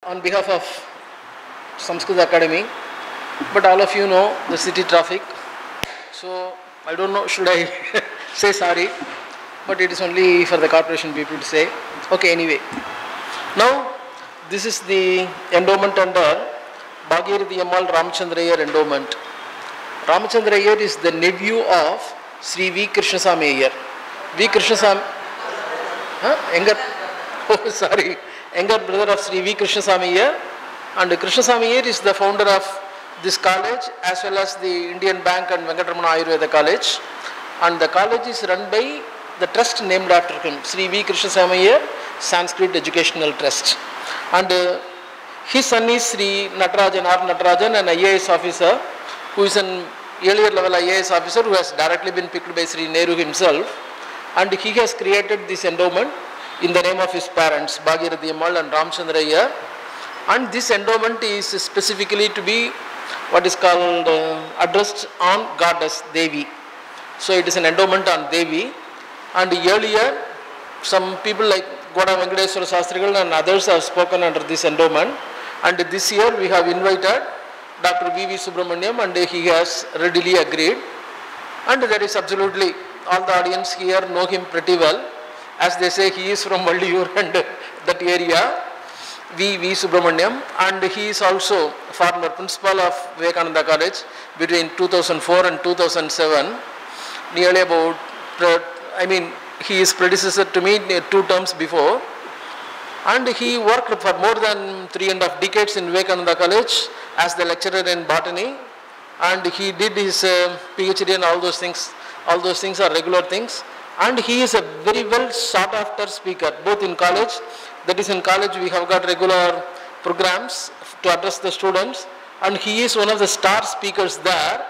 on behalf of Sanskrit Academy, but all of you know the city traffic. So I don't know, should I say sorry? But it is only for the corporation people to say. Okay, anyway. Now, this is the endowment under Bhagirathi Ammal Ramachandrayar endowment. Ramachandrayar is the nephew of Sri V. Krishnasamy Iyer. V. Krishnasamy, huh? younger, oh sorry, younger brother of Sri V. Krishnasamy Iyer. And Krishnasamy Iyer is the founder of this college as well as the Indian Bank and Venkatramana Ayurveda College. And the college is run by the trust named after him, Sri V. Krishnasamy Iyer Sanskrit Educational Trust. And uh, his son is Sri Natarajan R. Natarajan, an IAS officer who is an earlier level IAS officer who has directly been picked by Sri Nehru himself. And he has created this endowment in the name of his parents, Bhagirathi Ammal and Ramchandra Iyer. And this endowment is specifically to be what is called uh, addressed on goddess Devi. So it is an endowment on Devi. And earlier, some people like Goda Venkateswara Sastrigal and others have spoken under this endowment. And this year we have invited Dr. V. V. Subramaniam and he has readily agreed. And there is absolutely, all the audience here know him pretty well. As they say, he is from Valliyur and that area. V. V. Subramaniam and he is also former principal of Vivekananda College between 2004 and 2007. Nearly about, I mean, he is predecessor to me two terms before and he worked for more than three and a half decades in Vivekananda College as the lecturer in botany and he did his uh, PhD and all those things. All those things are regular things and he is a very well sought after speaker both in college that is in college we have got regular programs to address the students and he is one of the star speakers there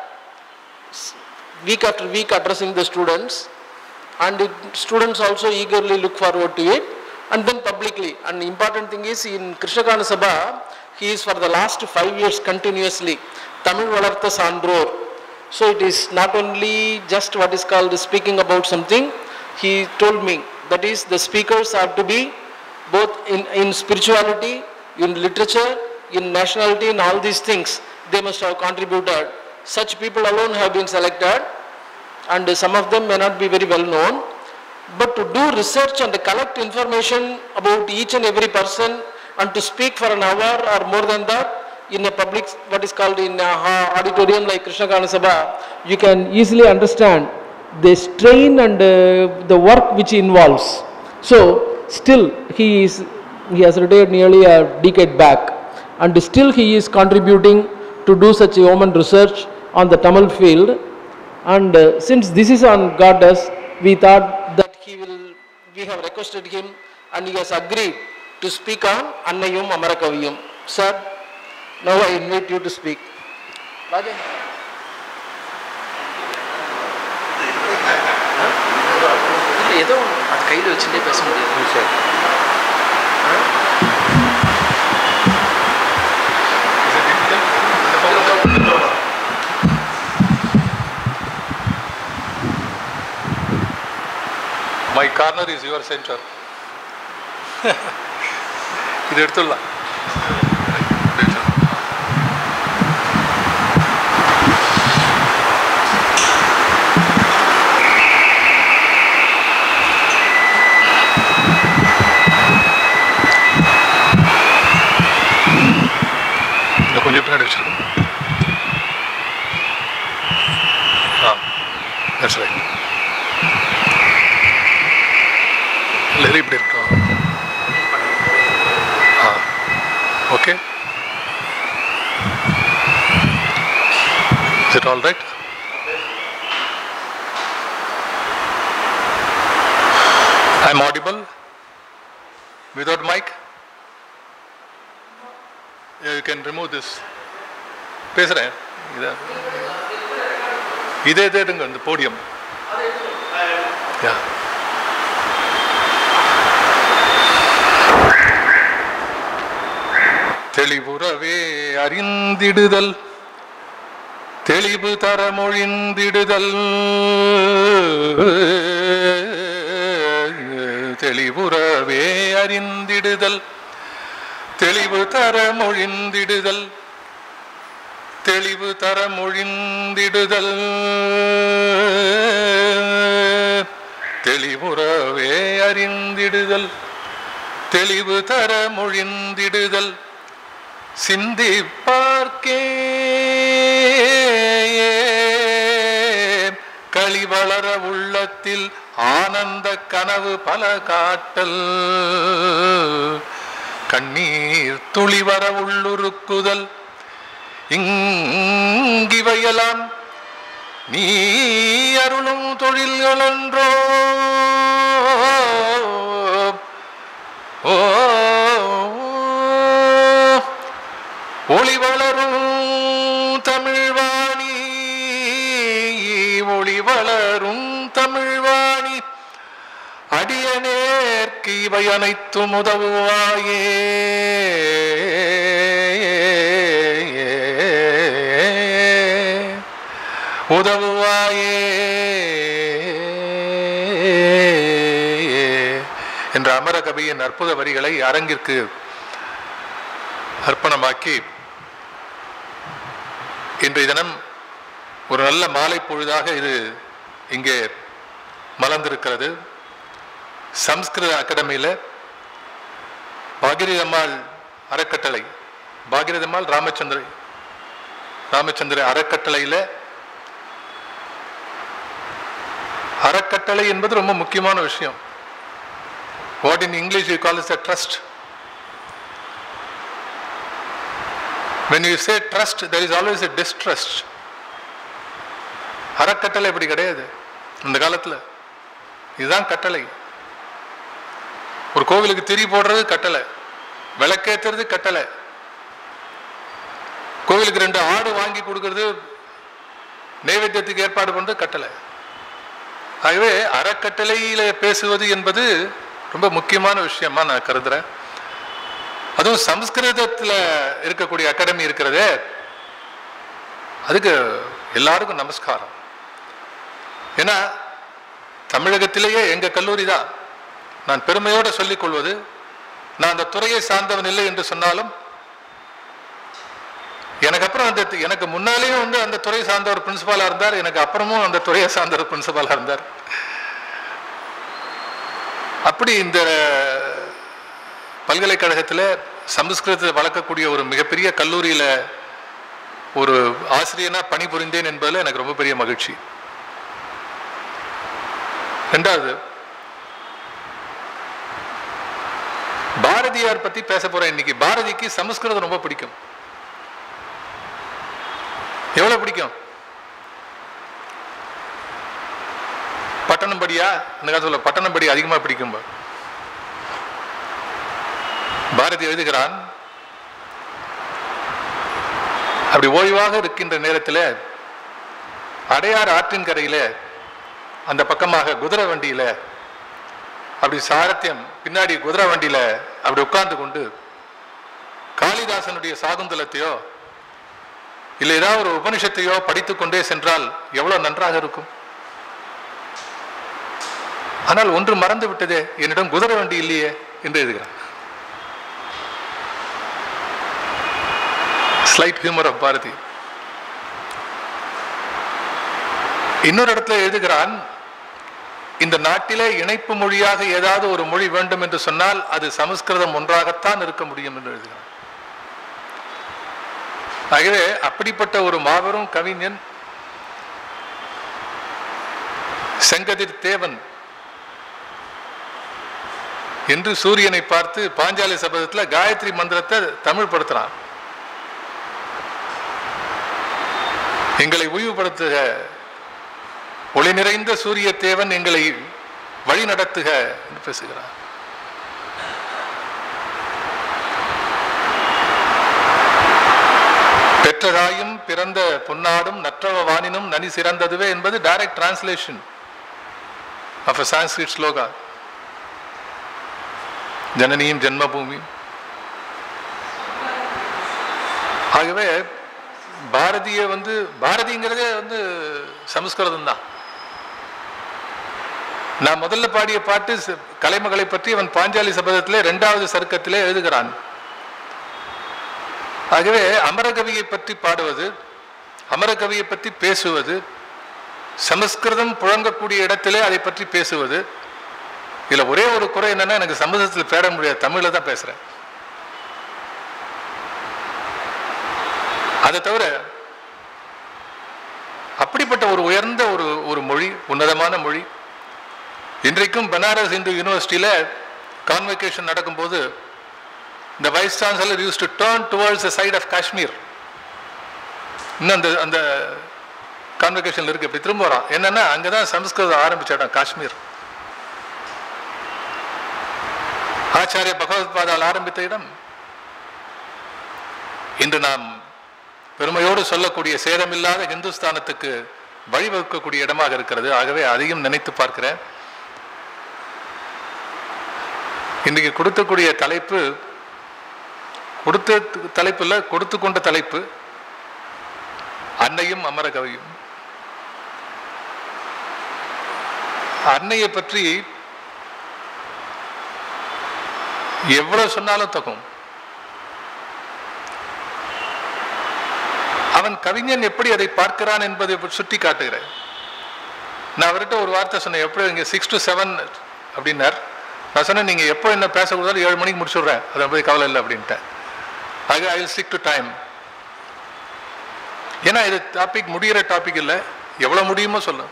week after week addressing the students and it, students also eagerly look forward to it and then publicly and the important thing is in Krishnakana Sabha he is for the last five years continuously Tamil Valartha Sandror so it is not only just what is called speaking about something he told me that is the speakers have to be both in, in spirituality in literature in nationality in all these things they must have contributed such people alone have been selected and some of them may not be very well known but to do research and collect information about each and every person and to speak for an hour or more than that in a public what is called in a auditorium like Krishna Kana Sabha you can easily understand the strain and uh, the work which involves so still he is he has retired nearly a decade back and still he is contributing to do such a woman research on the Tamil field and uh, since this is on goddess we thought that he will we have requested him and he has agreed to speak on Annayum Amarakaviyum sir now I invite you to speak Rajan ஏதோ அது கையில் வச்சுட்டே பேச முடியாது My corner is your center. இது எடுத்துடலாம் இன்னும் கொஞ்சம் பின்னாடி வச்சிருக்கோம் ஆ தட்ஸ் ரைட் இல்லை இப்படி இருக்கும் ah okay is it all right I am audible without mic yeah, you can remove this பேசுகிறேன் இதை இதே இதே எடுங்க இந்த போடியம் yeah தெளிவுறவே அறிந்திடுதல் தெளிவு தர மொழிந்திடுதல் தெளிவுறவே அறிந்திடுதல் தெளிவு தர மொழிந்திடுதல் தெளிவு தர மொழிந்திடுதல் தெளிவுறவே அறிந்திடுதல் தெளிவு தர மொழிந்திடுதல் சிந்திப்பார்க்கே களி வளர உள்ளத்தில் ஆனந்த கனவு பல காட்டல் கண்ணீர் துளி வர உள்ளுருக்குதல் இங்கிவையெல்லாம் நீ அருளும் தொழில்களன்றோ ஓ ஒளி வளரும் தமிழ்வாணி ஒளி வளரும் தமிழ்வாணி அடியனேற்கு இவை அனைத்தும் உதவுவாயே உதவுவாயே என்ற அமர கவியின் அற்புத வரிகளை அரங்கிற்கு அர்ப்பணமாக்கி இன்றைய தினம் ஒரு நல்ல மாலை பொழுதாக இது இங்கே மலர்ந்திருக்கிறது சம்ஸ்கிருத அகாடமியில் பாகிரி அம்மாள் அறக்கட்டளை பாகிரதி அம்மாள் ராமச்சந்திர ராமச்சந்திர அறக்கட்டளையில் அறக்கட்டளை என்பது ரொம்ப முக்கியமான விஷயம் what in English you call is a trust when you say trust there is always a distrust அறக்கட்டளை இப்படி கிடையாது இந்த காலத்தில் இதுதான் கட்டளை ஒரு கோவிலுக்கு திரி போடுறது கட்டளை விளக்கேத்துறது கட்டளை கோவிலுக்கு ரெண்டு ஆடு வாங்கி கொடுக்கறது நைவேத்தியத்துக்கு ஏற்பாடு பண்றது கட்டளை ஆகவே அறக்கட்டளையில பேசுவது என்பது ரொம்ப முக்கியமான விஷயமா நான் கருதுறேன் அதுவும் சம்ஸ்கிருதத்தில் இருக்கக்கூடிய அகாடமி இருக்கிறதே அதுக்கு எல்லாருக்கும் நமஸ்காரம் ஏன்னா தமிழகத்திலேயே எங்க கல்லூரி தான் நான் பெருமையோடு சொல்லிக் கொள்வது நான் அந்த துறையை சார்ந்தவன் இல்லை என்று சொன்னாலும் எனக்கு அப்புறம் அந்த எனக்கு முன்னாலேயும் வந்து அந்த துறை சார்ந்த ஒரு பிரின்சிபாலா இருந்தார் எனக்கு அப்புறமும் அந்த துறையை சார்ந்த ஒரு பிரின்சிபாலா இருந்தார் அப்படி இந்த பல்கலைக்கழகத்தில் சமஸ்கிருதத்தை வளர்க்கக்கூடிய ஒரு மிகப்பெரிய கல்லூரியில் ஒரு ஆசிரியனா பணிபுரிந்தேன் என்பதில் எனக்கு ரொம்ப பெரிய மகிழ்ச்சி ரெண்டாவது பாரதியார் பத்தி பேச போறேன் இன்னைக்கு பாரதிக்கு சமஸ்கிருதம் ரொம்ப பிடிக்கும் எவ்வளவு பிடிக்கும் பட்டணம் படியா அந்த காலத்துல பட்டணம் படி அதிகமா பிடிக்கும் பாரதி எழுதுகிறான் அப்படி ஓய்வாக இருக்கின்ற நேரத்தில் அடையார் ஆற்றின் கரையில அந்த பக்கமாக குதிரை வண்டியில அப்படி சாரத்தியம் பின்னாடி குதிரை வண்டியில அப்படி உட்கார்ந்து கொண்டு காளிதாசனுடைய சாகுந்தலத்தையோ இல்லை ஏதாவது ஒரு உபனிஷத்தையோ படித்துக் கொண்டே சென்றால் எவ்வளவு நன்றாக இருக்கும் ஆனால் ஒன்று மறந்து விட்டதே என்னிடம் குதிரை வண்டி இல்லையே என்று எழுதுகிறான் ஸ்லைட் ஹியூமர் ஆஃப் பாரதி இன்னொரு இடத்துல எழுதுகிறான் இந்த நாட்டிலே இணைப்பு மொழியாக ஏதாவது ஒரு மொழி வேண்டும் என்று சொன்னால் அது சமஸ்கிருதம் ஒன்றாகத்தான் இருக்க முடியும் என்று எழுதுகிறான் ஆகவே அப்படிப்பட்ட ஒரு மாபெரும் கவிஞன் செங்கதிர் தேவன் என்று சூரியனை பார்த்து பாஞ்சாலி சபதத்தில் காயத்ரி மந்திரத்தை தமிழ் படுத்துறான் எங்களை உய்வுபடுத்துக ஒளி நிறைந்த சூரிய தேவன் எங்களை வழி நடத்துக என்று பேசுகிறார் பெற்றதாயும் பிறந்த பொன்னாடும் நற்றவ வானினும் நனி சிறந்ததுவே என்பது direct translation of a Sanskrit shloka ஜனனியும் ஜென்மபூமியும் ஆகவே பாரதிய வந்து பாரதிங்கிறதே வந்து சமஸ்கிருதம் தான் நான் முதல்ல பாடிய பாட்டு ச- கலைமகளை பற்றி அவன் பாஞ்சாலி சபதத்திலே இரண்டாவது சருக்கத்திலே எழுதுகிறான் ஆகவே அமரகவியை பற்றி பாடுவது அமரகவியை பற்றி பேசுவது சமஸ்கிருதம் புழங்கக்கூடிய இடத்திலே அதை பற்றி பேசுவது இதுல ஒரே ஒரு குறை என்னன்னா எனக்கு சமஸ்கிருதத்தில் பேட முடியாது தமிழ்ல தான் பேசுறேன் அதை தவிர அப்படிப்பட்ட ஒரு உயர்ந்த ஒரு ஒரு மொழி உன்னதமான மொழி இன்றைக்கும் பனாரஸ் இந்து யூனிவர்சிட்டியில கான்வெகேஷன் நடக்கும்போது இந்த vice chancellor use to turn towards side of Kashmir இன்னும் அந்த அந்த கான்வெகேஷன்ல இருக்கு இப்படி திரும்ப வரான் என்னன்னா அங்கதான் சமஸ்கிருதம் ஆரம்பிச்ச இடம் காஷ்மீர் ஆச்சாரிய பகவத்பாதால் ஆரம்பித்த இடம் இன்று நாம் பெருமையோடு சொல்லக்கூடிய சேதமில்லாத இந்துஸ்தானத்துக்கு வழிவகுக்கக்கூடிய இடமாக இருக்கிறது ஆகவே அதையும் நினைத்து பார்க்கிறேன் இன்னைக்கு கொடுத்தக்கூடிய தலைப்பு கொடுத்த தலைப்புல கொடுத்து கொண்ட தலைப்பு அன்னையும் அமரகவியும் அன்னையை பற்றி எவ்வளவு சொன்னாலும் தகும் அவன் கவிஞன் எப்படி அதை பார்க்கிறான் என்பதை சுட்டி காட்டுகிறேன் நான் அவர்கிட்ட ஒரு வார்த்தை சொன்னேன் எப்படி இங்கே சிக்ஸ் டு செவன் அப்படின்னார் நான் சொன்னேன் நீங்கள் எப்போ என்ன பேசக்கூடாது ஏழு மணிக்கு முடிச்சுடுறேன் அதை பற்றி கவலை இல்லை அப்படின்ட்டேன் ஆக I will stick to time ஏன்னா இது டாபிக் முடிகிற டாபிக் இல்லை எவ்வளோ முடியுமோ சொல்லும்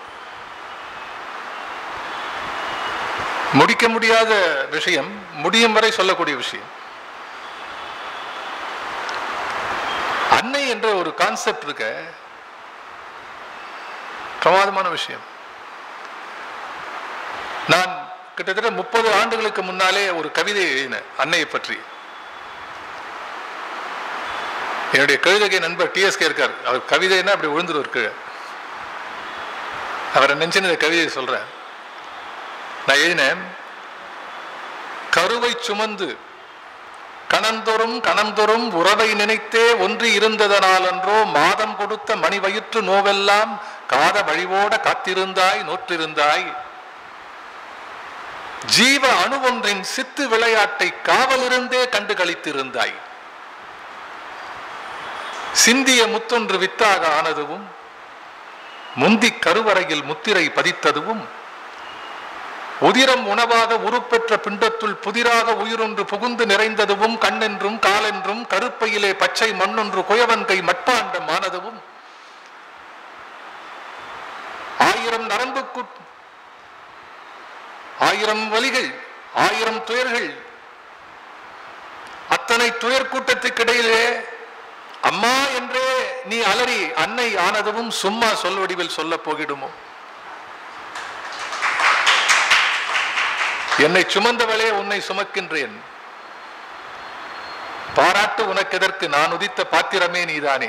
முடிக்க முடியாத விஷயம் முடியும் வரை சொல்லக்கூடிய விஷயம் அன்னை என்ற ஒரு கான்செப்ட் இருக்க பிரமாதமான விஷயம் நான் கிட்டத்தட்ட முப்பது ஆண்டுகளுக்கு முன்னாலே ஒரு கவிதை எழுதினேன் அன்னையை பற்றி என்னுடைய கவிதைகை நண்பர் டிஎஸ்கே இருக்கார் அவர் கவிதைன்னா அப்படி விழுந்துருவார் கீழே அவரை நினைச்சு இந்த கவிதையை சொல்றேன் நான் எழுதினேன் கருவை சுமந்து கணந்தொறும் கணந்தொறும் உறவை நினைத்தே ஒன்றி இருந்ததனாலன்றோ மாதம் கொடுத்த மணி வயிற்று நோவெல்லாம் காத வழிவோட காத்திருந்தாய் நோற்றிருந்தாய் ஜீவ அணுவொன்றின் சித்து விளையாட்டை காவலிருந்தே கண்டு கழித்திருந்தாய் சிந்திய முத்தொன்று வித்தாக ஆனதுவும் முந்தி கருவறையில் முத்திரை பதித்ததுவும் உதிரம் உணவாக உருப்பெற்ற பிண்டத்துள் புதிராக உயிரொன்று புகுந்து நிறைந்ததுவும் கண்ணென்றும் காலென்றும் கருப்பையிலே பச்சை மண்ணொன்று குயவன் கை மட்பாண்டம் ஆனதுவும் ஆயிரம் நரம்புக்கு ஆயிரம் வலிகள் ஆயிரம் துயர்கள் அத்தனை துயர் கூட்டத்துக்கிடையிலே அம்மா என்றே நீ அலறி அன்னை ஆனதும் சும்மா சொல் வடிவில் சொல்ல போகிடுமோ என்னை சுமந்தவளே உன்னை சுமக்கின்றேன் பாராட்டு உனக்கு எதற்கு நான் உதித்த பாத்திரமே நீதானே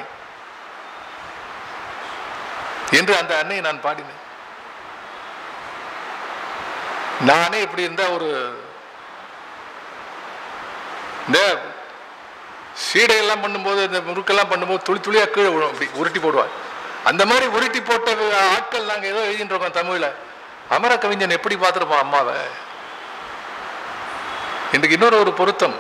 என்று அந்த அன்னை நான் பாடினேன் நானே இப்படி இருந்தா ஒரு இந்த சீடையெல்லாம் பண்ணும்போது இந்த முறுக்கெல்லாம் பண்ணும்போது துளி துளியா கீழே விழும் அப்படி உருட்டி போடுவார் அந்த மாதிரி உருட்டி போட்ட ஆட்கள் நாங்க ஏதோ எழுதிட்டு இருக்கோம் தமிழ்ல அமர கவிஞன் எப்படி பார்த்துருப்போம் அம்மாவை இன்றைக்கு இன்னொரு ஒரு பொருத்தம்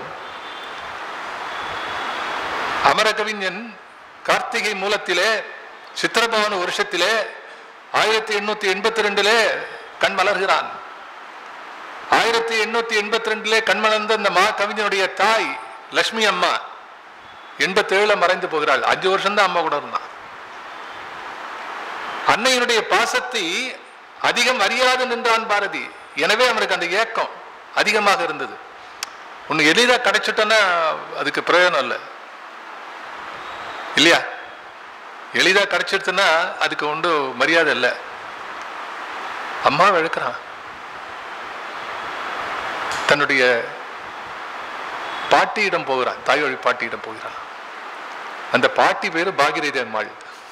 அமர கவிஞன் கார்த்திகை மூலத்திலே சித்திரபவன வருஷத்திலே ஆயிரத்தி எண்ணூத்தி எண்பத்தி ரெண்டிலே கண் மலர்கிறான் ஆயிரத்தி எண்ணூத்தி எண்பத்தி ரெண்டிலே கண்மலர்ந்த இந்த மா கவிஞனுடைய தாய் லட்சுமி அம்மா எண்பத்தி ஏழுல மறைந்து போகிறாள் அஞ்சு வருஷம் தான் அம்மா கூட இருந்தான் அன்னையினுடைய பாசத்தை அதிகம் அறியாது நின்றான் பாரதி எனவே அவனுக்கு அந்த ஏக்கம் அதிகமாக இருந்தது ஒன்று எளிதாக கிடைச்சிட்டோன்னா அதுக்கு பிரயோஜனம் இல்லை இல்லையா எளிதாக கிடைச்சிடுச்சுன்னா அதுக்கு ஒன்று மரியாதை இல்லை அம்மா இழக்கிறான் தன்னுடைய பாட்டியிடம் போகிறான் தாய் வழி பாட்டியிடம் போகிறான் அந்த பாட்டி பேரு பாகிரதி அம்மாள்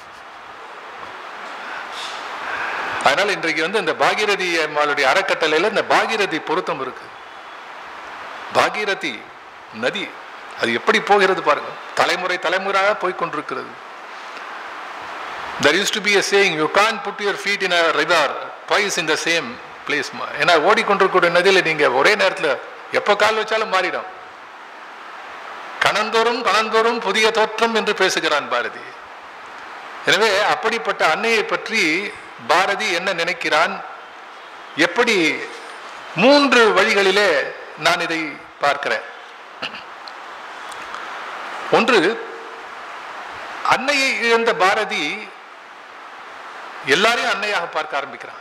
அதனால இன்றைக்கு வந்து இந்த பாகிரதி அம்மாளுடைய அறக்கட்டளையில இந்த பாகிரதி பொருத்தம் இருக்கு பாகீரதி நதி அது எப்படி போகிறது பாருங்க தலைமுறை தலைமுறையாக போய் கொண்டிருக்கிறது there used to be a saying you can't put your feet in a river twice in the same place ஏன்னா ஓடிக்கொண்டிருக்கக்கூடிய நதியில நீங்க ஒரே நேரத்துல எப்ப கால் வச்சாலும் மாறிடும் கணந்தோறும் கணந்தோறும் புதிய தோற்றம் என்று பேசுகிறான் பாரதி எனவே அப்படிப்பட்ட அன்னையை பற்றி பாரதி என்ன நினைக்கிறான் எப்படி மூன்று வழிகளிலே நான் இதை பார்க்கிறேன் ஒன்று அன்னையை இழந்த பாரதி எல்லாரையும் அன்னையாக பார்க்க ஆரம்பிக்கிறான்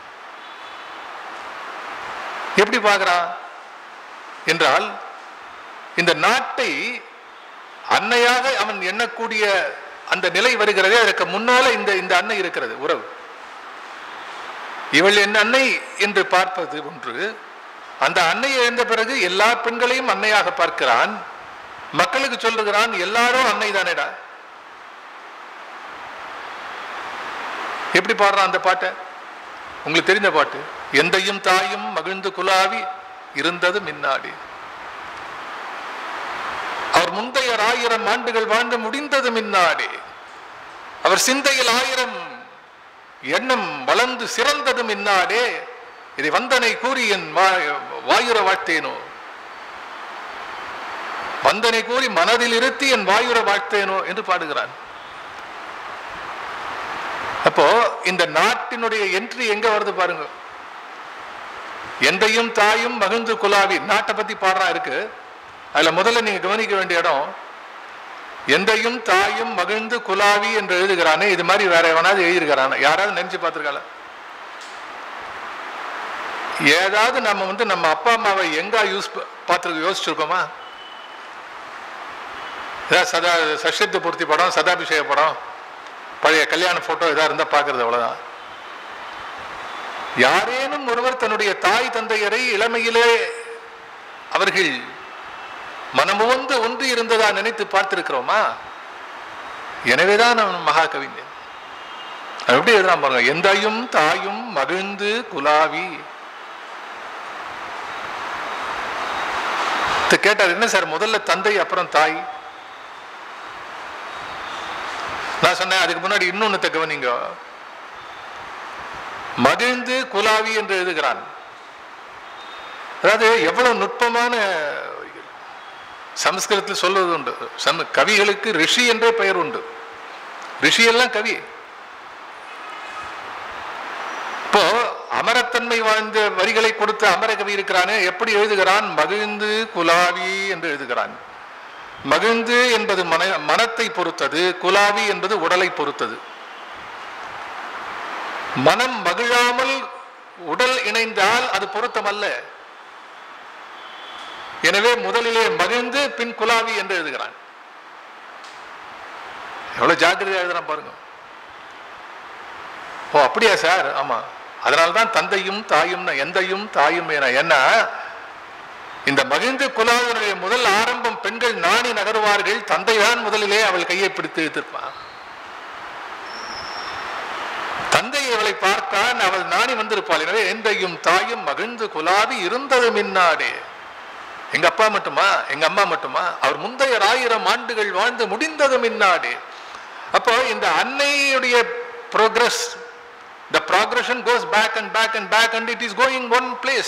எப்படி பார்க்கிறான் என்றால் இந்த நாட்டை அன்னையாக அவன் எண்ணக்கூடிய அந்த நிலை வருகிறதே அதற்கு முன்னால இந்த இந்த அன்னை இருக்கிறது உறவு இவள் என் அன்னை என்று பார்ப்பது ஒன்று அந்த அன்னையை எழுந்த பிறகு எல்லா பெண்களையும் அன்னையாக பார்க்கிறான் மக்களுக்கு சொல்லுகிறான் எல்லாரும் அன்னை தானேடா எப்படி பாடுறான் அந்த பாட்டை உங்களுக்கு தெரிந்த பாட்டு எந்தையும் தாயும் மகிழ்ந்து குலாவி இருந்தது மின்னாடி அவர் முந்தைய ஆயிரம் ஆண்டுகள் வாழ்ந்து முடிந்தது மின்னாடி அவர் சிந்தையில் ஆயிரம் எண்ணம் வளர்ந்து சிறந்தது மின்னாடே இதை வந்தனை கூறி என் வா- வாயுர வாழ்த்தேனோ வந்தனை கூறி மனதில் இருத்தி என் வாயுர வாழ்த்தேனோ என்று பாடுகிறான் அப்போ இந்த நாட்டினுடைய என்ட்ரி எங்க வருது பாருங்க எந்தையும் தாயும் மகிழ்ந்து குலாவி நாட்டை பத்தி பாடுறா இருக்கு அதுல முதல்ல நீங்க கவனிக்க வேண்டிய இடம் எந்தையும் தாயும் மகிழ்ந்து குலாவி என்று எழுதுகிறானே இது மாதிரி வேற எவனாவது எழுதியிருக்கிறான யாராவது நினைச்சு பார்த்திருக்காள ஏதாவது நம்ம வந்து நம்ம அப்பா அம்மாவை எங்க யூஸ் பார்த்து யோசிச்சிருக்கோமா ஏதாவது சதா சஷ்யத்து பூர்த்தி படம் சதாபிஷேக படம் பழைய கல்யாண போட்டோ ஏதாவது இருந்தா பார்க்கறது அவ்வளவுதான் யாரேனும் ஒருவர் தன்னுடைய தாய் தந்தையரை இளமையிலே அவர்கள் மனமுவந்து ஒன்று இருந்ததா நினைத்து பார்த்திருக்கிறோமா எனவேதான் அவன் மகா கவிஞன் அவன் எப்படி எழுதுறான் பாருங்க எந்தையும் தாயும் மகிழ்ந்து குலாவி இது கேட்டார் என்ன சார் முதல்ல தந்தை அப்புறம் தாய் நான் சொன்னேன் அதுக்கு முன்னாடி இன்னொன்னு கவனிங்க மகிழ்ந்து குலாவி என்று எழுதுகிறான் அதாவது எவ்வளவு நுட்பமான சமஸ்கிருதத்தில் சொல்வது உண்டு சம கவிகளுக்கு ரிஷி என்றே பெயர் உண்டு ரிஷி எல்லாம் கவி இப்போ அமரத்தன்மை வாழ்ந்த வரிகளை கொடுத்த அமர கவி இருக்கிறானே எப்படி எழுதுகிறான் மகிழ்ந்து குலாவி என்று எழுதுகிறான் மகிழ்ந்து என்பது மன மனத்தை பொறுத்தது குலாவி என்பது உடலை பொறுத்தது மனம் மகிழாமல் உடல் இணைந்தால் அது பொருத்தமல்ல எனவே முதலிலே மகிழ்ந்து பின் குலாவி என்று எழுதுகிறான் எவ்வளவு ஜாக்கிரதையா எழுதுறான் பாருங்க ஓ அப்படியா சார் ஆமா அதனால்தான் தந்தையும் தாயும் எந்தையும் தாயும் என என்ன இந்த மகிழ்ந்து குலாவினுடைய முதல் ஆரம்பம் பெண்கள் நாணி நகருவார்கள் தந்தைதான் முதலிலே அவள் கையை பிடித்து வைத்திருப்பான் தந்தை அவளை பார்த்தான் அவள் நாணி வந்திருப்பாள் எனவே எந்தையும் தாயும் மகிழ்ந்து குலாவி இருந்தது மின்னாடே எங்க அப்பா மட்டுமா எங்க அம்மா மட்டுமா அவர் முந்தைய ஆயிரம் ஆண்டுகள் வாழ்ந்து முடிந்தது மின்னாடே அப்போ இந்த அன்னையுடைய progress the progression goes back and back and back and it is going one place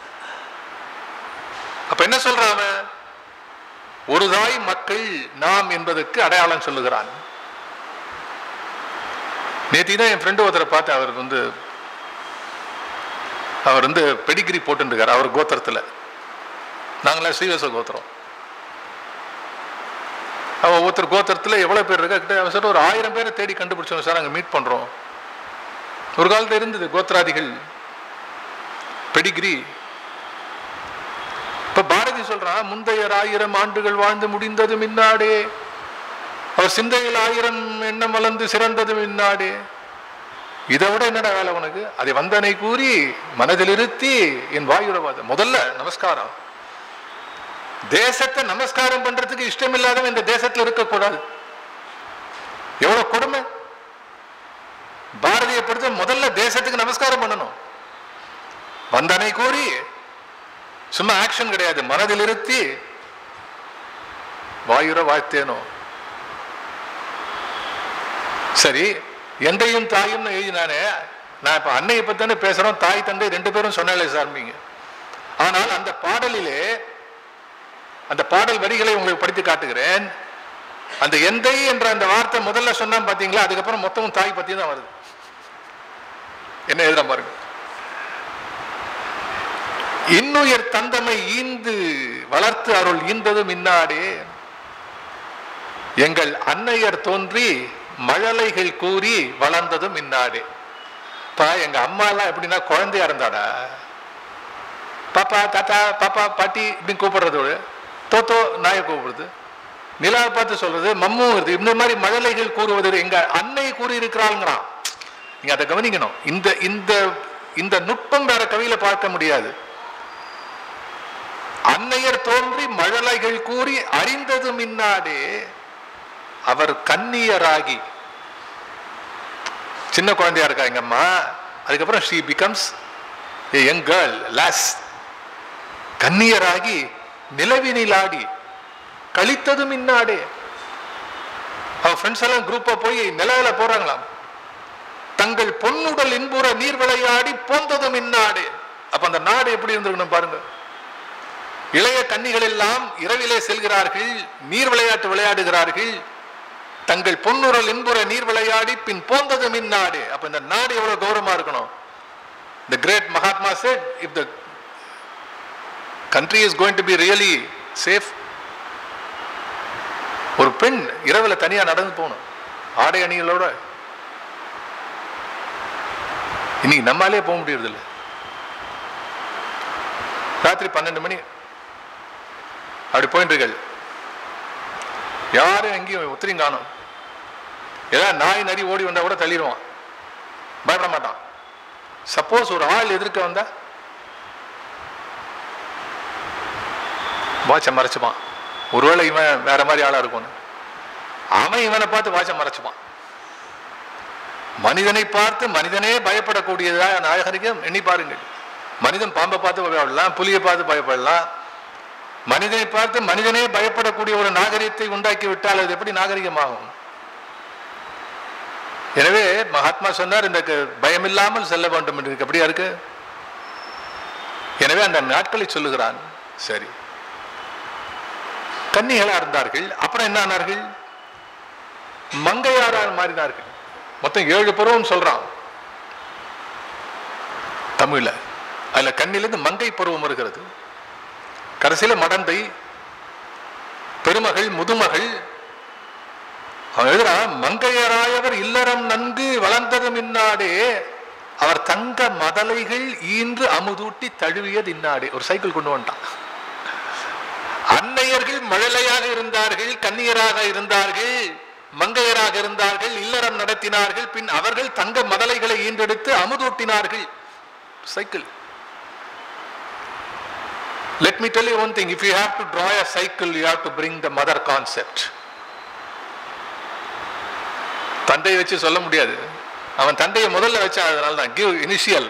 அப்ப என்ன சொல்றான் அவன் ஒரு தாய் மக்கள் நாம் என்பதற்கு அடையாளம் சொல்லுகிறான் நேத்தி தான் என் ஃப்ரெண்டு ஒருத்தரை பார்த்தேன் அவர் வந்து அவர் வந்து பெடிகிரி போட்டுருக்கார் அவர் கோத்திரத்துல நாங்களாம் ஸ்ரீவச கோத்திரம் அவன் ஒவ்வொருத்தர் கோத்திரத்துல எவ்வளவு பேர் இருக்கா கிட்ட அவன் சொல்ற ஒரு ஆயிரம் பேரை தேடி கண்டுபிடிச்சோம் சார் அங்க மீட் பண்றோம் ஒரு காலத்துல இருந்தது கோத்திராதிகள் பெடிகிரி இப்ப பாரதி சொல்றான் முந்தைய ஆயிரம் ஆண்டுகள் வாழ்ந்து முடிந்தது மின்னாடே அவர் சிந்தையில் ஆயிரம் எண்ணம் வளர்ந்து சிறந்தது மின்னாடே இதை விட என்னடா வேலை உனக்கு அதை வந்தனை கூறி மனதில் இருத்தி என் வாயுரவாத முதல்ல நமஸ்காரம் தேசத்தை நமஸ்காரம் பண்றதுக்கு இஷ்டம் இல்லாதவன் இந்த தேசத்துல இருக்கக்கூடாது எவ்வளவு கொடுமை பாரதியை பொறுத்த முதல்ல தேசத்துக்கு நமஸ்காரம் பண்ணணும் வந்தனை கூறி சும்மா ஆக்ஷன் கிடையாது மனதில் இருத்தி வாயுர வாழ்த்தேனோ சரி எந்தையும் தாயும் எழுதினானே நான் இப்ப அன்னையை பத்தி தானே பேசுறோம் தாய் தந்தை ரெண்டு பேரும் சொன்னாலே சார்பீங்க ஆனால் அந்த பாடலிலே அந்த பாடல் வரிகளை உங்களுக்கு படித்து காட்டுகிறேன் அந்த எந்தை என்ற அந்த வார்த்தை முதல்ல சொன்னா பாத்தீங்களா அதுக்கப்புறம் மொத்தமும் தாய் பத்தி தான் வருது என்ன எழுதுற பாருங்க இன்னுயர் தந்தமை ஈந்து வளர்த்து அருள் ஈந்ததும் இன்னாடே எங்கள் அன்னையர் தோன்றி மழலைகள் கூறி வளர்ந்ததும் இன்னாடே பா எங்க அம்மா எல்லாம் எப்படின்னா குழந்தையா இருந்தாடா பாப்பா தாத்தா பாப்பா பாட்டி இப்படின்னு கூப்பிடுறது தோத்தோ நாயை கூப்பிடுறது நிலாவை பார்த்து சொல்றது மம்மு வருது இந்த மாதிரி மழலைகள் கூறுவது எங்க அன்னை கூறி இருக்கிறாங்கிறான் நீங்க அதை கவனிக்கணும் இந்த இந்த இந்த நுட்பம் வேற கவியில பார்க்க முடியாது அன்னையர் தோன்றி மழலைகள் கூறி அறிந்தது மின்னாடே அவர் கன்னியராகி சின்ன குழந்தையா இருக்கா எங்க அம்மா அதுக்கப்புறம் she becomes a young girl லாஸ் கன்னியராகி நிலவினிலாடி கழித்தது மின்னாடே அவ ஃப்ரெண்ட்ஸ் எல்லாம் குரூப்பா போய் நிலவில போறாங்களாம் தங்கள் பொன்னுடல் இன்புற நீர் விளையாடி போந்தது மின்னாடே அப்ப அந்த நாடு எப்படி இருந்திருக்கணும் பாருங்க இளைய கன்னிகள் எல்லாம் இரவிலே செல்கிறார்கள் நீர் விளையாட்டு விளையாடுகிறார்கள் தங்கள் பொன்னுரல் இன்புற நீர் விளையாடி பின் போந்தது மின்னாடு அப்ப இந்த நாடு எவ்வளவு கௌரவமா இருக்கணும் the great mahatma said if the country is going to be really safe ஒரு பெண் இரவுல தனியா நடந்து போகணும் ஆடை அணிகளோட இன்னைக்கு நம்மாலே போக முடியறது இல்லை ராத்திரி பன்னெண்டு மணி அப்படி போயிட்டு இருக்கல் யாரும் எங்கேயும் ஒத்திரியும் காணும் ஏதாவது நாய் நரி ஓடி வந்தா கூட தள்ளிடுவான் பயப்பட மாட்டான் சப்போஸ் ஒரு ஆள் எதிர்க்க வந்தா வாட்சை மறைச்சுப்பான் ஒருவேளை இவன் வேற மாதிரி ஆளா இருக்கும்னு அவன் இவனை பார்த்து வாட்சை மறைச்சுப்பான் மனிதனை பார்த்து மனிதனே பயப்படக்கூடியதா நாயகரிகம் எண்ணி பாருங்கள் மனிதன் பாம்பை பார்த்து பயப்படலாம் புலியை பார்த்து பயப்படலாம் மனிதனை பார்த்து மனிதனே பயப்படக்கூடிய ஒரு நாகரிகத்தை உண்டாக்கி விட்டால் அது எப்படி நாகரிகமாகும் எனவே மகாத்மா சொன்னார் இந்த க- பயமில்லாமல் செல்ல வேண்டும் என்று இருக்கு. அப்படியா இருக்கு எனவே அந்த நாட்களை சொல்லுகிறான் சரி கன்னிகளா இருந்தார்கள் அப்புறம் என்ன ஆனார்கள் மங்கையாரால் மாறினார்கள் மொத்தம் ஏழு பருவம் சொல்றான் தமிழ்ல அதுல கண்ணிலிருந்து மங்கை பருவம் வருகிறது கடைசியில மடந்தை பெருமகள் முதுமகள் அவன் எழுதுறான் மங்கையராயவர் இல்லறம் நன்கு வளர்ந்தது மின்னாடே அவர் தங்க மதலைகள் ஈன்று அமுதூட்டி தழுவியது இன்னாடே ஒரு சைக்கிள் கொண்டு வந்துட்டான் அன்னையர்கள் மழலையாக இருந்தார்கள் கன்னியராக இருந்தார்கள் மங்கையராக இருந்தார்கள் இல்லறம் நடத்தினார்கள் பின் அவர்கள் தங்க மதலைகளை ஈன்றெடுத்து அமுதூட்டினார்கள் cycle Let me tell you one thing if you have to draw a cycle, you have to bring the mother concept. தந்தையை வச்சு சொல்ல முடியாது அவன் தந்தையை முதல்ல வச்சான் அதனால தான் கிவ் இனிஷியல்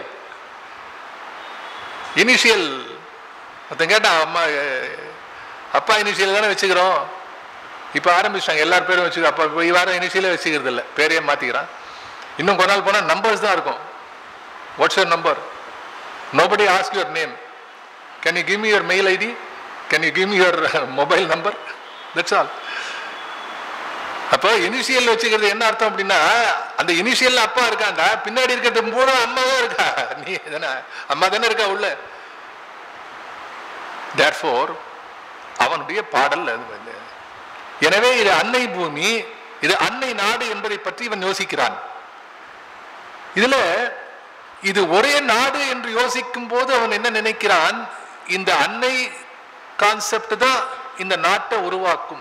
இனிஷியல் ஒருத்தன் கேட்டான் அம்மா அஹ், அப்பா இனிஷியல் தானே வச்சுக்கிறோம் இப்போ ஆரம்பிச்சிட்டாங்க எல்லார் பேரும் வச்சுக்க அப்பா இப்போ வாரம் இனிஷியலே வச்சுக்கிறது இல்லை பேரையே மாற்றிக்கிறான் இன்னும் கொஞ்ச நாள் போனால் நம்பர்ஸ் தான் இருக்கும் what's your number nobody ask your name can you give me your mail ID can you give me your mobile number that's all அப்போ இனிஷியல் வச்சுக்கிறது என்ன அர்த்தம் அப்படின்னா அந்த இனிஷியல் அப்பா இருக்காண்டா பின்னாடி இருக்கிறது பூரா அம்மா தான் இருக்கா நீ தானே அம்மா தானே இருக்கா உள்ள தேர்ஃபோர் அவனுடைய பாடல் அது வந்து எனவே இது அன்னை பூமி இது அன்னை நாடு என்பதை பற்றி இவன் யோசிக்கிறான் இதுல இது ஒரே நாடு என்று யோசிக்கும் போது அவன் என்ன நினைக்கிறான் இந்த அன்னை கான்செப்ட் தான் இந்த நாட்டை உருவாக்கும்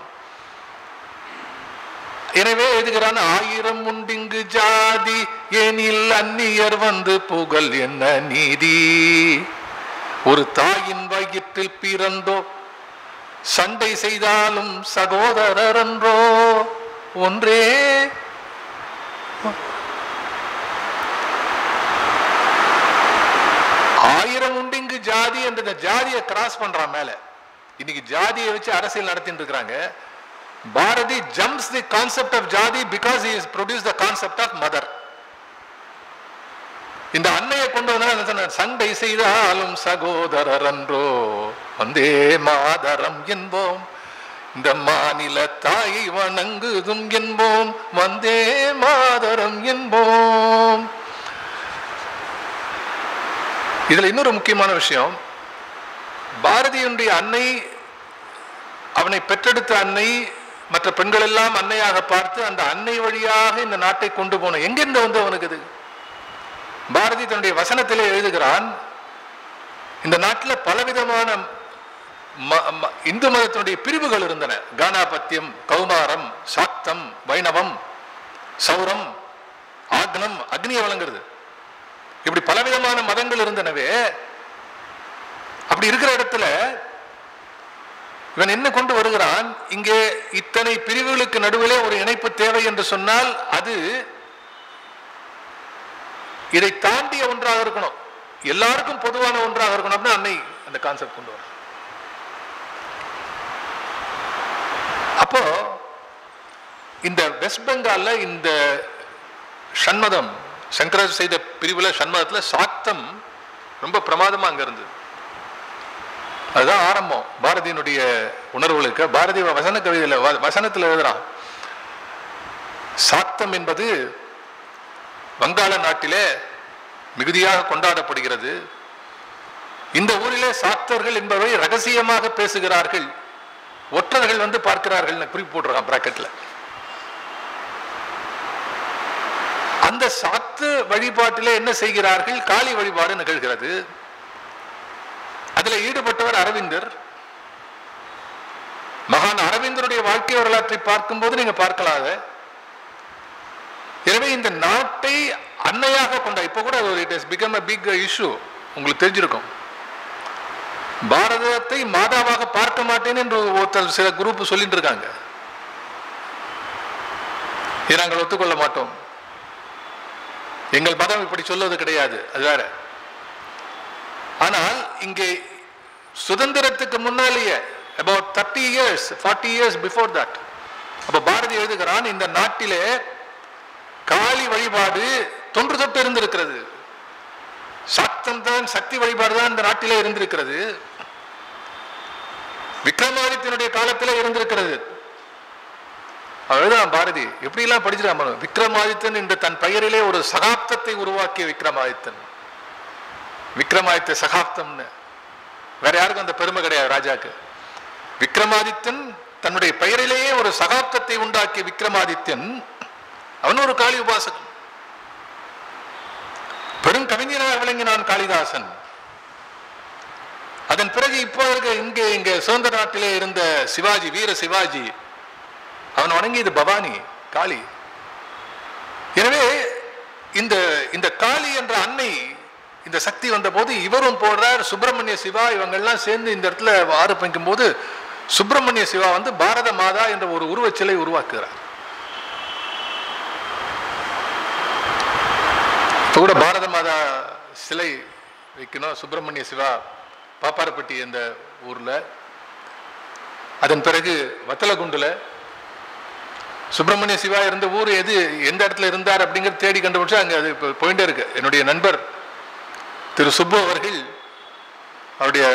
எனவே எழுதுகிறான் ஆயிரம் உண்டிங்கு ஜாதி ஏனில் அந்நியர் வந்து புகழ் என்ன நீதி ஒரு தாயின் வயிற்றில் பிறந்தோ சண்டை செய்தாலும் சகோதரர் என்றோ ஒன்றே ஆயிரம் உண்டிங்கு ஜாதி என்ற இந்த ஜாதியை கிராஸ் பண்றான் மேல இன்னைக்கு ஜாதியை வச்சு அரசியல் நடத்திட்டு இருக்கிறாங்க Bharathi jumps the concept of jati because he has produced the concept of mother இந்த அன்னையை கொண்டு வந்தா என்ன சொன்னார்? சண்டை செய்தாலும் சகோதரர் அன்றோ வந்தே மாதரம் என்போம் இந்த மாநில தாயை வணங்குதும் என்போம் வந்தே மாதரம் என்போம் இதுல இன்னொரு முக்கியமான விஷயம் பாரதியினுடைய அன்னை அவனை பெற்றெடுத்த அன்னை மற்ற பெண்கள் எல்லாம் அன்னையாக பார்த்து அந்த அன்னை வழியாக இந்த நாட்டை கொண்டு போன எங்கிருந்து வந்து அவனுக்கு இது பாரதி தன்னுடைய வசனத்திலே எழுதுகிறான் இந்த நாட்டில் பலவிதமான ம- ம- இந்து மதத்தினுடைய பிரிவுகள் இருந்தன கானாபத்தியம் கௌமாரம் சாக்தம் வைணவம் சௌரம் ஆக்னம் அக்னியை வழங்குறது இப்படி பலவிதமான மதங்கள் இருந்தனவே அப்படி இருக்கிற இடத்துல இவன் என்ன கொண்டு வருகிறான் இங்கே இத்தனை பிரிவுகளுக்கு நடுவிலே ஒரு இணைப்பு தேவை என்று சொன்னால் அது இதை தாண்டிய ஒன்றாக இருக்கணும் எல்லாருக்கும் பொதுவான ஒன்றாக இருக்கணும் அப்படின்னு அன்னை அந்த கான்செப்ட் கொண்டு வர அப்போ இந்த வெஸ்ட் பெங்கால்ல இந்த சண்மதம் சங்கரர் செய்த பிரிவுல சண்மதத்துல சாக்தம் ரொம்ப பிரமாதமா அங்க இருந்தது அதுதான் ஆரம்பம் பாரதியினுடைய உணர்வுகளுக்கு பாரதி வசன கவிதையில வ- வசனத்துல எழுதுறான் சாக்தம் என்பது வங்காள நாட்டிலே மிகுதியாக கொண்டாடப்படுகிறது இந்த ஊரிலே சாக்தர்கள் என்பவை ரகசியமாக பேசுகிறார்கள் ஒற்றர்கள் வந்து பார்க்கிறார்கள் குறிப்பு போட்டிருக்கான் பிராக்கெட்ல அந்த சாத்து வழிபாட்டிலே என்ன செய்கிறார்கள் காளி வழிபாடு நிகழ்கிறது அதுல ஈடுபட்டவர் அரவிந்தர் மகான் அரவிந்தருடைய வாழ்க்கை வரலாற்றை பார்க்கும்போது நீங்க பார்க்கலாம் அதை எனவே இந்த நாட்டை அன்னையாக கொண்ட இப்ப கூட it is become a big issue உங்களுக்கு தெரிஞ்சிருக்கும் பாரதத்தை மாதாவாக பார்க்க மாட்டேன் என்று ஒருத்தர் சில குரூப் சொல்லிட்டு இருக்காங்க இதை நாங்கள் ஒத்துக்கொள்ள மாட்டோம் எங்கள் மதம் இப்படி சொல்வது கிடையாது அது வேற ஆனால் இங்கே சுதந்திரத்துக்கு முன்னாலேயே about thirty years forty years before that அப்ப பாரதி எழுதுகிறான் இந்த நாட்டிலே காளி வழிபாடு தொன்று தொட்டு இருந்திருக்கிறது சக்தம் தான் சக்தி வழிபாடு தான் இந்த நாட்டிலே இருந்திருக்கிறது விக்ரமாதித்யனுடைய காலத்திலே இருந்திருக்கிறது அவ்வளவுதான் பாரதி எப்படி எல்லாம் படிச்சிருக்கான் பாருங்க. விக்ரமாதித்தன் என்று தன் பெயரிலே ஒரு சகாப்தத்தை உருவாக்கிய விக்ரமாதித்தன் விக்ரமாதித்ய சகாப்தம்னு வேற யாருக்கும் அந்த பெருமை கிடையாது ராஜாக்கு விக்ரமாதித்தன் தன்னுடைய பெயரிலேயே ஒரு சகாப்தத்தை உண்டாக்கிய விக்ரமாதித்யன் அவன் ஒரு காளி உபாசகன் பெரும் கவிஞனாக விளங்கினான் காளிதாசன் அதன் பிறகு இப்போ இருக்க இங்கே இங்க சுதந்திர நாட்டிலே இருந்த சிவாஜி வீர சிவாஜி அவன் வணங்கியது பவானி காளி எனவே இந்த இந்த காளி என்ற அன்னை இந்த சக்தி வந்த போது இவரும் போடுறார் சுப்பிரமணிய சிவா இவங்கெல்லாம் சேர்ந்து இந்த இடத்துல ஆரோபிக்கும் போது சுப்பிரமணிய சிவா வந்து பாரத மாதா என்ற ஒரு உருவச்சிலை உருவாக்குகிறார் இப்போ கூட பாரத மாதா சிலை வைக்கணும் சுப்பிரமணிய சிவா பாப்பாரப்பட்டி என்ற ஊர்ல அதன் பிறகு வத்தலகுண்டுல சுப்பிரமணிய சிவா இருந்த ஊர் எது எந்த இடத்துல இருந்தார் அப்படிங்கிறது தேடி கண்டுபிடிச்சா அங்க அது இப்போ போயிட்டே இருக்கு என்னுடைய நண்பர் திரு சுப்பு அவர்கள் அவருடைய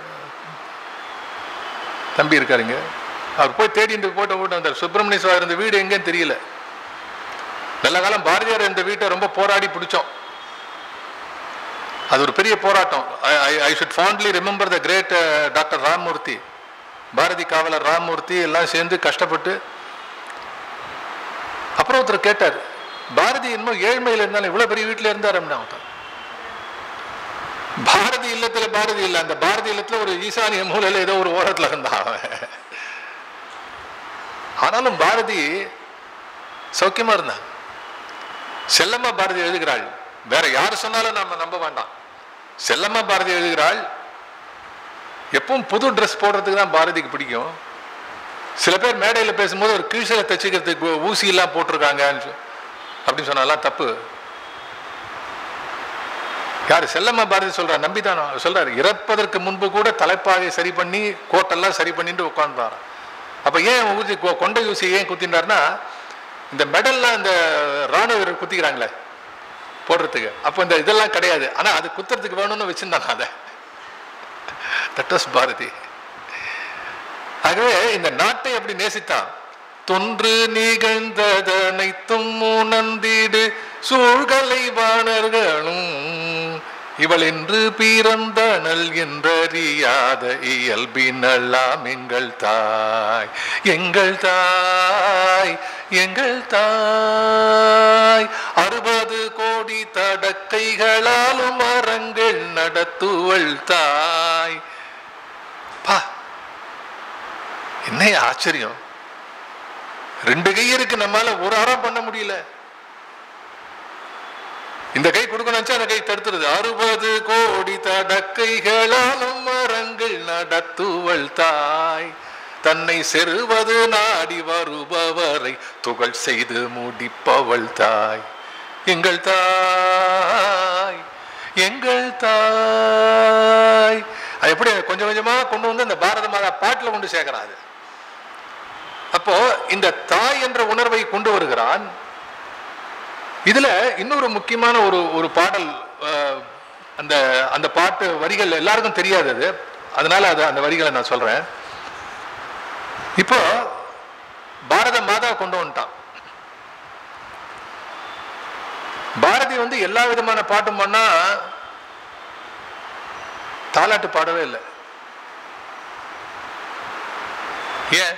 தம்பி இருக்காருங்க அவர் போய் தேடிட்டு போட்டு போட்டு வந்தார் சுப்பிரமணிய சிவா இருந்த வீடு எங்கன்னு தெரியல நல்ல காலம் பாரதியார் இந்த வீட்டை ரொம்ப போராடி பிடிச்சோம் அது ஒரு பெரிய போராட்டம் I should fondly remember the great doctor Rammurthy Bharathi காவலர் ராம்மூர்த்தி எல்லாம் சேர்ந்து கஷ்டப்பட்டு அப்புறம் ஒருத்தர் கேட்டார் பாரதி இன்னும் ஏழ்மையில் இருந்தாலும் இவ்வளவு பெரிய வீட்டில் இருந்தார் அப்படின்னா ஒருத்தர். பாரதி இல்லத்துல பாரதி இல்ல அந்த பாரதி இல்லத்துல ஒரு ஈசானிய மூலையில ஏதோ ஒரு ஓரத்துல இருந்தான் அவன் ஆனாலும் பாரதி சௌக்கியமா இருந்தான் செல்லம்மா பாரதி எழுதுகிறாள் வேற யார் சொன்னாலும் நம்ம நம்ப வேண்டாம் செல்லம்மா பாரதி எழுதுகிறாள் எப்பவும் புது ட்ரெஸ் போடுறதுக்கு தான் பாரதிக்கு பிடிக்கும் சில பேர் மேடையில் பேசும்போது ஒரு கீழ்சலை தச்சுக்கிறதுக்கு ஊசி எல்லாம் போட்டிருக்காங்க அப்படின்னு சொன்னாலாம் தப்பு யாரு செல்லம்மா பாரதி சொல்றா நம்பிதான் சொல்றாரு இறப்பதற்கு முன்பு கூட தலைப்பாகை சரி பண்ணி கோட்டெல்லாம் சரி பண்ணிட்டு உட்கார்ந்தாராம் அப்ப ஏன் ஊசி கொ- கொண்டை ஊசி ஏன் குத்தினார்னா இந்த மெடல்லாம் இந்த ராணுவ வீரர் குத்திக்கிறாங்களே போடுறதுக்கு அப்போ இந்த இதெல்லாம் கிடையாது ஆனா அது குத்துறதுக்கு வேணும்னு வச்சிருந்தாங்க அதை தட் வாஸ் பாரதி ஆகவே இந்த நாட்டை அப்படி நேசித்தான் தொன்று நிகழ்ந்ததனைத்தும் உணர்ந்திடு சூழ்கலை வாணர்களும் இவள் என்று பிறந்தனள் என்றறியாத இயல்பினல்லாம் எங்கள் தாய் எங்கள் தாய் எங்கள் தாய் அறுபது கோடி தடக்கைகளாலும் மரங்கள் நடத்துவள் தாய் பா என்ன ஆச்சரியம் ரெண்டு கை இருக்கு நம்மால ஒரு அறம் பண்ண முடியல இந்த கை கொடுக்கணும் அந்த கை தடுத்துருது அறுபது கோடி தடக்கைகளாலும் மரங்கள் நடத்துவள் தாய் தன்னை செருவது நாடி வருபவரை துகள் செய்து முடிப்பவள் தாய் எங்கள் தாய் எங்கள் தாய் அது எப்படி கொஞ்சம் கொஞ்சமா கொண்டு வந்து அந்த பாரத மாதா பாட்டுல கொண்டு சேர்க்கிறான் அது அப்போ இந்த தாய் என்ற உணர்வை கொண்டு வருகிறான் இதுல இன்னொரு முக்கியமான ஒரு ஒரு பாடல் அஹ், அந்த அந்த பாட்டு வரிகள் எல்லாருக்கும் தெரியாது அது அதனால அது அந்த வரிகளை நான் சொல்றேன் இப்போ பாரத மாதா கொண்டு வந்துட்டான் பாரதி வந்து எல்லா விதமான பாட்டும் பண்ணா தாலாட்டு பாடவே இல்லை ஏன்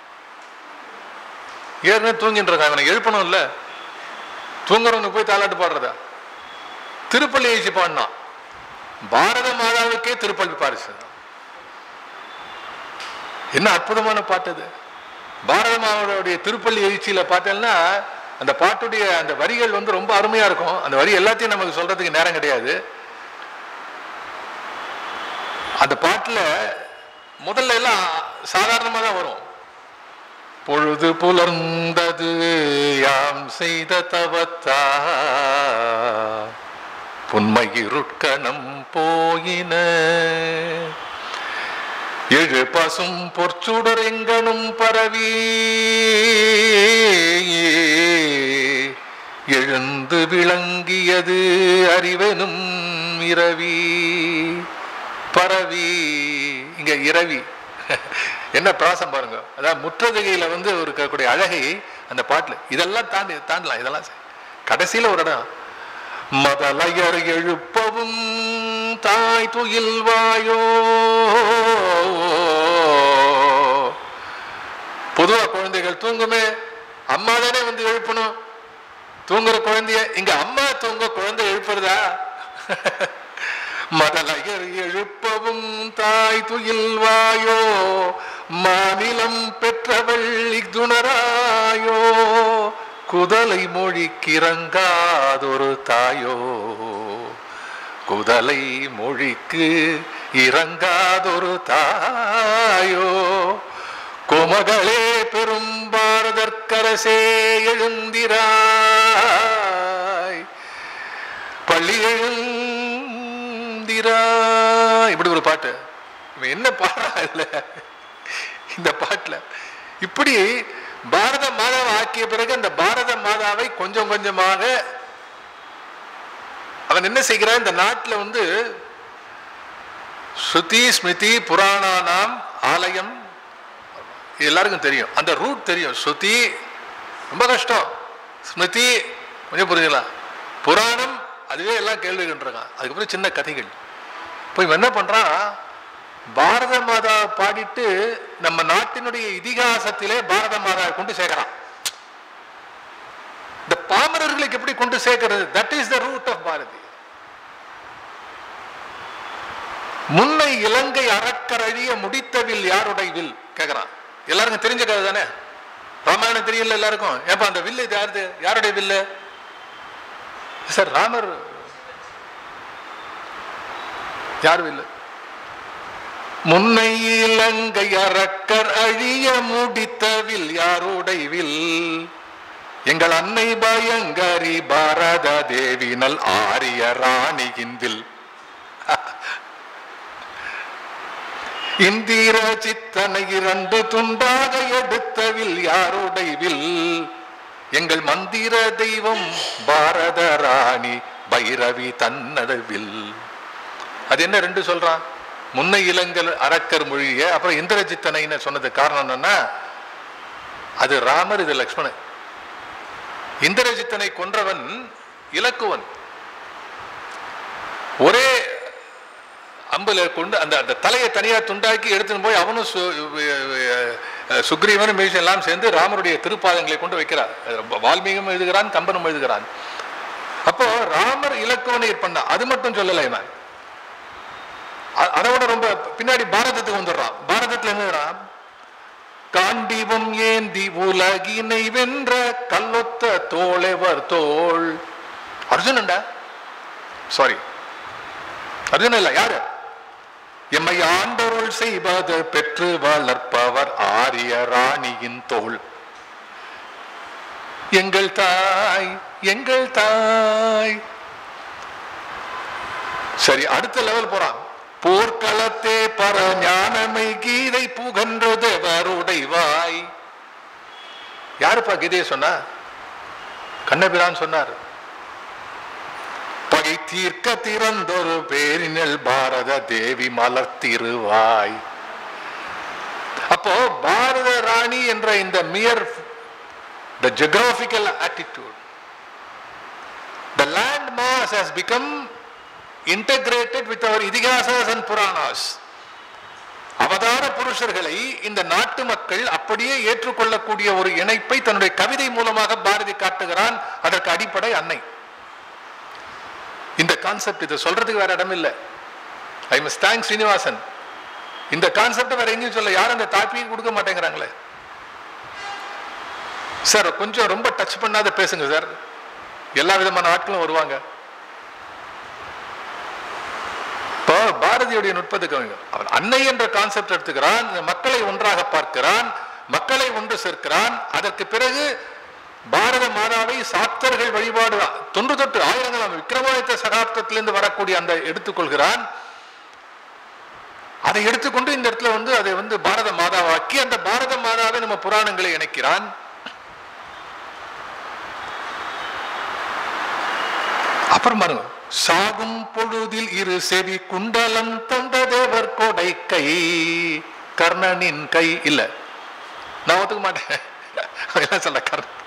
ஏற்கனவே தூங்கிட்டு இருக்கான் இவனை எழுப்பணும் இல்ல தூங்குறவங்க போய் தாலாட்டு பாடுறதா திருப்பள்ளி எழுச்சி பாடினான் பாரத மாதாவுக்கே திருப்பள்ளி பாரிசு என்ன அற்புதமான பாட்டு அது பாரத மாதாவுடைய திருப்பள்ளி எழுச்சியில பார்த்தேன்னா அந்த பாட்டுடைய அந்த வரிகள் வந்து ரொம்ப அருமையா இருக்கும் அந்த வரி எல்லாத்தையும் நமக்கு சொல்றதுக்கு நேரம் கிடையாது அந்த பாட்டுல முதல்ல எல்லாம் சாதாரணமா தான் வரும் பொழுது புலர்ந்தது யாம் செய்த தவத்தா புன்மையிருட்கணம் போயின எழு பசும் பொற்சுடர் எங்கனும் பரவி எழுந்து விளங்கியது அறிவெனும் இரவி பரவி இங்க இரவி என்ன பிராசம் பாருங்க அதாவது முற்றதுகையில வந்து ஒரு இருக்கக்கூடிய அழகை அந்த பாட்டுல இதெல்லாம் தாண்டி தாண்டலாம் இதெல்லாம் சரி. கடைசியில ஒரு இடம் மதலையர் எழுப்பவும் தாய் துயில் வாயோ பொதுவா குழந்தைகள் தூங்குமே அம்மா தானே வந்து எழுப்பணும் தூங்குற குழந்தைய இங்க அம்மா தூங்க குழந்தை எழுப்புறதா மதலையர் எழுப்பவும் தாய் துயில் வாயோ மாநிலம் பெற்றவள் இத்துணராயோ குதலை மொழிக்கிறங்காதொரு தாயோ குதலை மொழிக்கு இறங்காதொரு தாயோ குமகளே பெரும் பாரதற்கரசே எழுந்திராய் பள்ளி எழுந்திரா இப்படி ஒரு பாட்டு இவன் என்ன பாடுறா இதுல இந்த பாட்டுல இப்படி பாரத மாதாவை ஆக்கிய பிறகு அந்த பாரத மாதாவை கொஞ்சம் கொஞ்சமாக அவன் என்ன செய்கிறான் இந்த நாட்டுல வந்து ஸ்ருதி ஸ்மிருதி புராணானாம் ஆலயம் இது எல்லாருக்கும் தெரியும் அந்த ரூட் தெரியும் ஸ்ருதி ரொம்ப கஷ்டம் ஸ்மிருதி கொஞ்சம் புரிஞ்சுக்கலாம் புராணம் அதுவே எல்லாம் கேள்வி கேட்டுருக்கான் அதுக்கப்புறம் சின்ன கதைகள் இப்போ இவன் என்ன பண்றான் பாரத மாதா பாடிட்டு நம்ம நாட்டினுடைய இதிகாசத்திலே பாரத மாதாவை கொண்டு சேர்க்கிறான் இந்த பாமரர்களுக்கு எப்படி கொண்டு சேர்க்கிறது that is the root of Bharathi முன்னை இலங்கை அறக்கரழிய முடித்தவில் யாருடைய வில் கேக்குறான் எல்லாருக்கும் தெரிஞ்ச கதை தானே ராமாயணம் தெரியல எல்லாருக்கும் ஏப்பா அந்த வில்லு இது யாருது யாருடைய வில்லு சார் ராமர் யார் வில்லு முன்னை இலங்கை அறக்கர் அழிய முடித்தவில் யாருடைய வில் எங்கள் அன்னை பயங்கரி பாரத தேவினல் ஆரிய ராணியின் வில் இந்திர சித்தனை இரண்டு துண்டாக எடுத்தவில் யாருடைய வில் எங்கள் மந்திர தெய்வம் பாரத ராணி பைரவி தன்னடவில் அது என்ன ரெண்டு சொல்றான் முன்னை இளங்கல் அரக்கர் மொழிய அப்புறம் இந்திரஜித்தனைன்னு சொன்னது காரணம் என்னன்னா அது ராமர் இது லக்ஷ்மணன் இந்திரஜித்தனை கொன்றவன் இலக்குவன் ஒரே அம்புல கொண்டு அந்த அந்த தலையை தனியா துண்டாக்கி எடுத்துன்னு போய் அவனும் சு- அஹ் சுக்ரீவனும் மீசன் எல்லாம் சேர்ந்து ராமருடைய திருப்பாதங்களை கொண்டு வைக்கிறார் அது வால்மீகியும் எழுதுகிறான் கம்பனும் எழுதுகிறான் அப்போ ராமர் இலக்குவனை பண்ண அது மட்டும் சொல்லலை இவன் அ- அதை விட ரொம்ப பின்னாடி பாரதத்துக்கு வந்துடுறான் பாரதத்துல என்னறான் காண்டீபம் ஏந்தி உலகினை வென்ற கல்லொத்த தோಳೆவர் தோள் அர்ஜுனன்டா சாரி அர்ஜுனன் இல்ல யாரு எம்மை ஆண்டருள் செய்வது பெற்று வளர்ப்பவர் ஆரிய ராணியின் தோள் எங்கள் தாய் எங்கள் தாய் சரி அடுத்த லெவல் போறான் போர்க்களத்தே பர ஞானமை கீதை புகன்றது வருடைவாய் யாருப்பா கீதையை சொன்னா கண்ணபிரான் சொன்னார் பகை தீர்க்க திறந்தொரு பேரினல் பாரத தேவி மலர்த்திருவாய் அப்போ பாரத ராணி என்ற இந்த mere the geographical attitude the land mass has become integrated with our itihasas and puranas அவதார புருஷர்களை இந்த நாட்டு மக்கள் அப்படியே ஏற்றுக்கொள்ளக்கூடிய ஒரு இணைப்பை தன்னுடைய கவிதை மூலமாக பாரதி காட்டுகிறான் அதற்கு அடிப்படை அன்னை இந்த கான்செப்ட் இதை சொல்றதுக்கு வேற இடம் இல்லை ஐ மஸ் தேங்க் ஸ்ரீனிவாசன் இந்த கான்செப்ட் வேற எங்கேயும் சொல்ல யாரும் அந்த தாப்பியும் கொடுக்க மாட்டேங்கிறாங்களே சார் கொஞ்சம் ரொம்ப டச் பண்ணாத பேசுங்க சார் எல்லா விதமான ஆட்களும் வருவாங்க இப்போ பாரதியுடைய நுட்பத்துக்கு அவங்க அவன் அன்னை என்ற கான்செப்ட் எடுத்துக்கிறான் இந்த மக்களை ஒன்றாக பார்க்கிறான் மக்களை ஒன்று சேர்க்கிறான் அதற்கு பிறகு பாரத மாதாவை சாத்தர்கள் வழிபாடு தொன்று தொட்டு ஆயிரங்களாம் விக்ரமாதித்த சகாப்தத்திலிருந்து வரக்கூடிய அந்த எடுத்துக்கொள்கிறான் அதை எடுத்துக்கொண்டு இந்த இடத்துல வந்து அதை வந்து பாரத மாதாவாக்கி அந்த பாரத மாதாவை நம்ம புராணங்களை இணைக்கிறான் அப்புறம் பாருங்க சாகும் பொழுதில் இரு செவி குண்டலம் தந்த தேவர் கொடை கை கர்ணனின் கை இல்ல நான் ஒத்துக்க மாட்டேன் அதெல்லாம் சொல்ல கர்ணன்